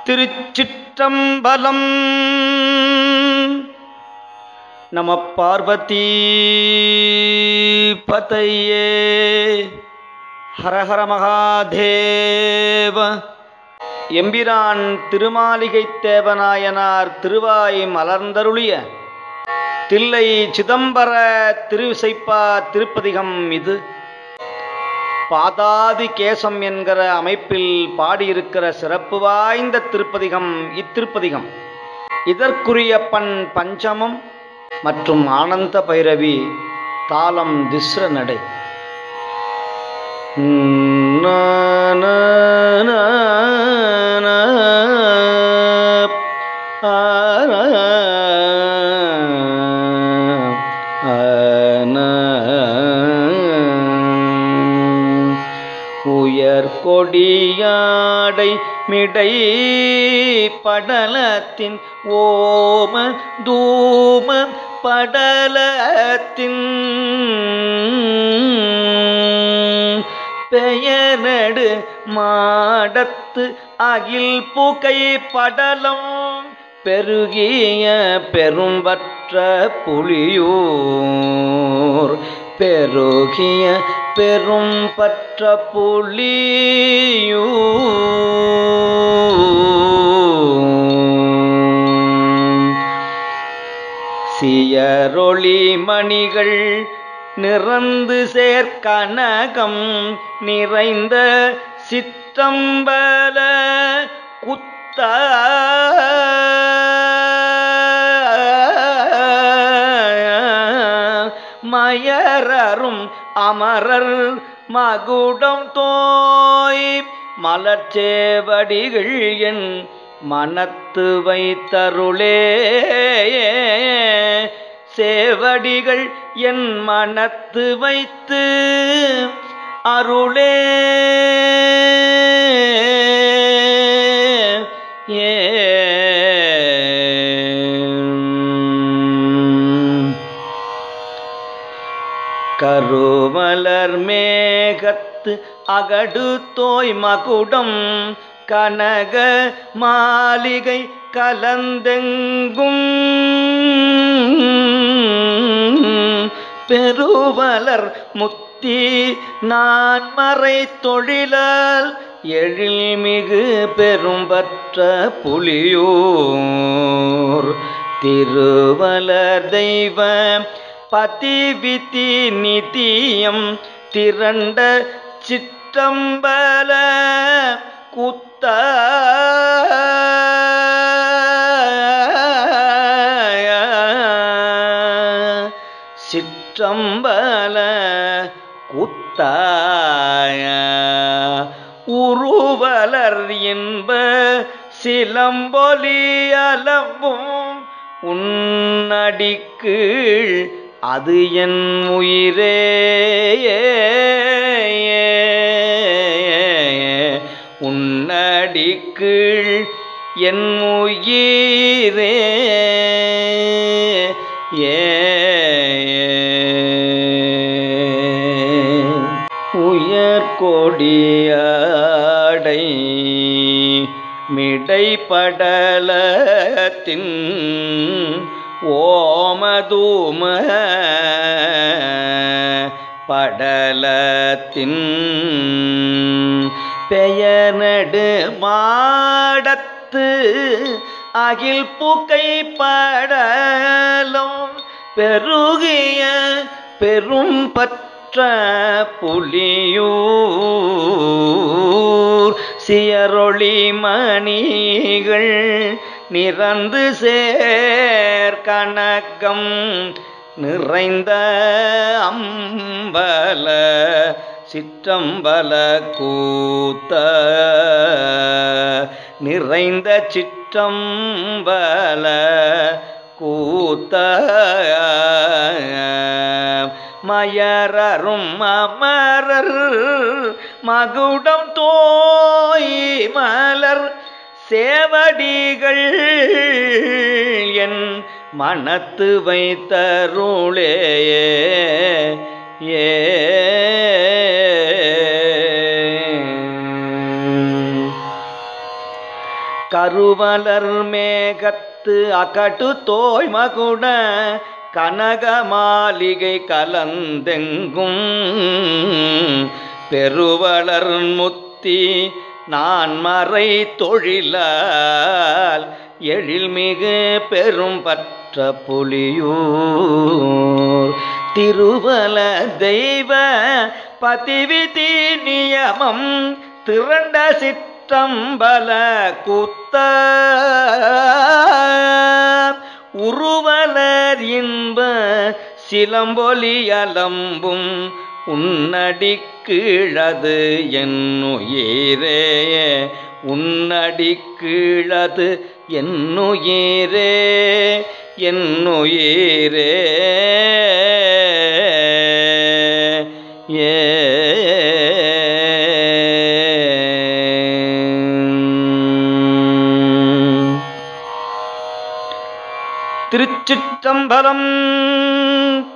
திருச்சிற்றம்பலம் நம பார்வதி பதையே ஹரஹர மகாதேவ எம்பிரான் திருமாளிகைத் தேவநாயனார் திருவாய் மலர்ந்தருளிய தில்லை சிதம்பர திருவிசைப்பா திருப்பதிகம் இது பாதாதி கேசம் என்கிற அமைப்பில் பாடியிருக்கிற சிறப்பு வாய்ந்த திருப்பதிகம் இத்திருப்பதிகம் இதற்குரிய பண் பஞ்சமம் மற்றும் ஆனந்த பைரவி தாளம் திஸ்ர நடை நா, நா, நா, நா, ஆ, நா, ஆ, நா. உயர் கொடியாடை மிடை படலத்தின் ஓம தூம படலத்தின் பெயரடு மாடத்து அகில் புகை படலம் பெருகிய பெரும்பற்ற புலியூர் பெருகிய பெரும் பற்ற புலியூர் சியரொளி மணிகள் நிறந்து சேர்க்கனகம் நிறைந்த சிற்றம்பல குத்த மயரரும் அமரர் மகுடம் தோய் மலர்ச்சேவடிகள் என் மனத்து வைத்தருளே சேவடிகள் என் மனத்து வைத்து அருளே ஏ கருமலர் மேகத்து அகடு தோய் மகுடம் கனக மாளிகை கலந்தெங்கும் பெருவலர் முத்தி நான் மறை தொழிலால் எழில்மிகு பெரும்பற்ற புலியூர் திருவலர் தெய்வ பதிவிதி நிதியம் திரண்ட சிற்றம்பல குத்த சிற்றம்பல குத்தாய உருவலர் என்ப சிலம்பொலி அலம்பும் உன்னடிக்கீழ் அது என் உயிரே உன்னடிக்கீழ் என் உயிரே ஏ உயர் கொடியாடை மிடைப்படலத்தின் ஓமதூம படலத்தின் பெயனடு மாடத்து அகில் புகை படலம் பெருகிய பெரும் பற்ற புலியூர் சியரொளி மணிகள் நிறந்து சேர் கணக்கம் நிறைந்த அம்பல சிற்றம்பல கூத்த நிறைந்த சிற்றம்பல கூத்த மயரரும் அமரர் மகுடம் தோய் மலர் சேவடிகள் என் மனத்து வைத்தருளே ஏ கருவலர் மேகத்து அகட்டு தோய் மகுட கனக மாளிகை கலந்தெங்கும் பெருவளர் முத்தி நான் மறை தொழிலால் எழில்மிகு பெரும் பற்ற புலியூர் திருவல தெய்வ பதிவிதி நியமம் திரண்ட சிற்றம்பல கூத்த உருவலர் இன்ப சிலம்பொலி அலம்பும் உன்னடி கீழது என்னுயிரே உன்னடி கீழது என்னுயிரே என்னுயிரே ஏ திருச்சிற்றம்பலம்